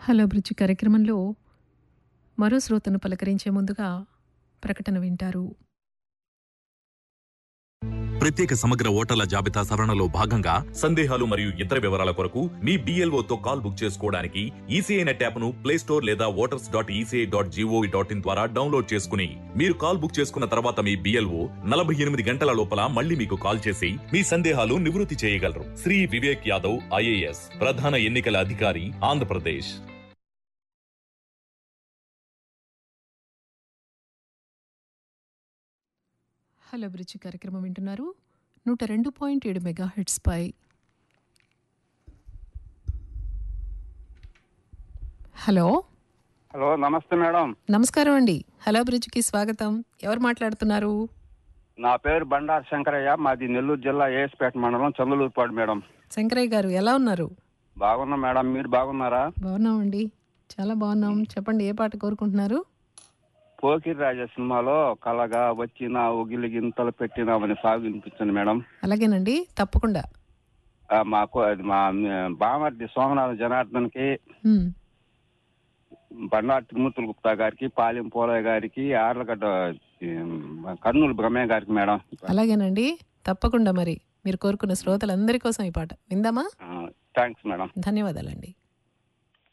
hello bridge కార్యక్రమంలో మరో శ్రోతను పలకరించే ముందుగా ప్రకటన వింటారు ప్రత్యేక సమగ్ర ఓటర్ల జాబితా సవరణలో భాగంగా సందేహాలు మరియు ఇతర వివరాల కొరకు మీ BLO తో కాల్ బుక్ చేసుకోవడానికి ఈసీఐ నెట్ యాప్ ను ప్లే స్టోర్ లేదా voters dot ECI dot G O V dot in ద్వారా డౌన్లోడ్ చేసుకుని మీరు కాల్ బుక్ చేసుకున్న తర్వాత మీ బిఎల్ఓ నలభై ఎనిమిది గంటల లోపల మళ్ళీ మీకు కాల్ చేసి మీ సందేహాలు నివృత్తి చేయగలరు శ్రీ వివేక్ యాదవ్ ఐఏఎస్ ప్రధాన ఎన్నికల అధికారి ఆంధ్రప్రదేశ్ హలో బ్రిడ్జి కార్యక్రమం వింటున్నారు నూట రెండు పాయింట్ ఏడు మెగా పై హలో హలో నమస్తే మేడం నమస్కారం అండి హలో బ్రిడ్జికి స్వాగతం ఎవరు మాట్లాడుతున్నారు నా పేరు బండారు శంకరయ్య మాది నెల్లూరు జిల్లా ఏఎస్పేట మండలం చందులూరుపాడు మేడం శంకరయ్య గారు ఎలా ఉన్నారు బాగున్నా మేడం మీరు బాగున్నారా బాగున్నామండి చాలా బాగున్నాం చెప్పండి ఏ పాట కోరుకుంటున్నారు పోకిరి రాజా సినిమాలో కలగా వచ్చిన ఉగిలి గింతలు పెట్టినామని సాగు వినిపించండి మేడం అలాగేనండి తప్పకుండా ఆ, మాకు అది మా బామర్ది సోమనాథ జనార్దన్కి ఉమ్, బండారు త్రిమూర్తుల గుప్తా గారికి పాలెం పోలయ్య గారికి ఆర్లగడ్డ ఉమ్, కర్నూలు బ్రహ్మయ్య గారికి మేడం అలాగేనండి తప్పకుండా మరి మీరు కోరుకున్న శ్రోతలందరి కోసం ఈ పాట విందామా థ్యాంక్స్ మేడం ధన్యవాదాలండి